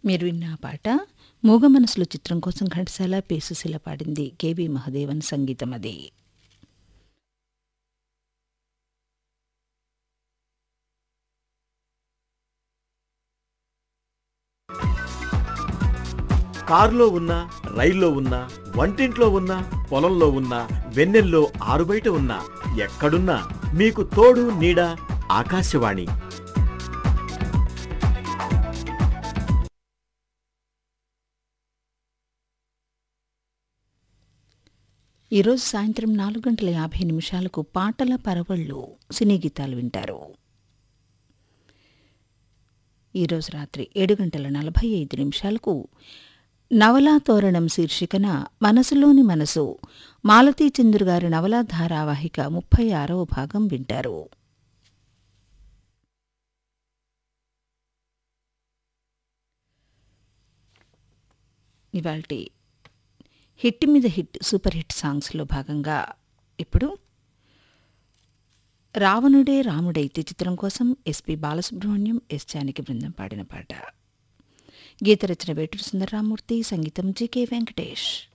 మీరు విన్న ఆ పాట మూగ మనసులు చిత్రం కోసం ఘంటసాల పేసుశిల పాడింది కేబీ మహదేవన్ సంగీతం అది కారులో ఉన్నా రైల్లో ఉన్నా వంటింట్లో ఉన్నా పొలంలో ఉన్నా వెన్నెల్లో ఆరుబయట ఉన్నా ఎక్కడున్నా మీకు తోడు నీడ ఆకాశవాణి ఈరోజు సాయంత్రం నాలుగు గంటల యాభై నిమిషాలకు పాటల పరవళ్ళు సినీ గీతాలు వింటారు ఈరోజు రాత్రి ఏడు గంటల నలభై ఐదు నిమిషాలకు నవలా తోరణం శీర్షికన మనసులోని మనసు మాలతీ చంద్రు గారి నవలా ధారావాహిక ముప్పై ఆరవ భాగం వింటారు ఇవాల్టి హిట్ మీద హిట్ సూపర్ హిట్ సాంగ్స్లో భాగంగా ఇప్పుడు రావణుడే రాముడైతే చిత్రం కోసం ఎస్పి బాలసుబ్రహ్మణ్యం ఎస్ జానకి బృందం పాడిన పాట గీత రచన వేటూరు సుందరరామూర్తి సంగీతం జికే వెంకటేష్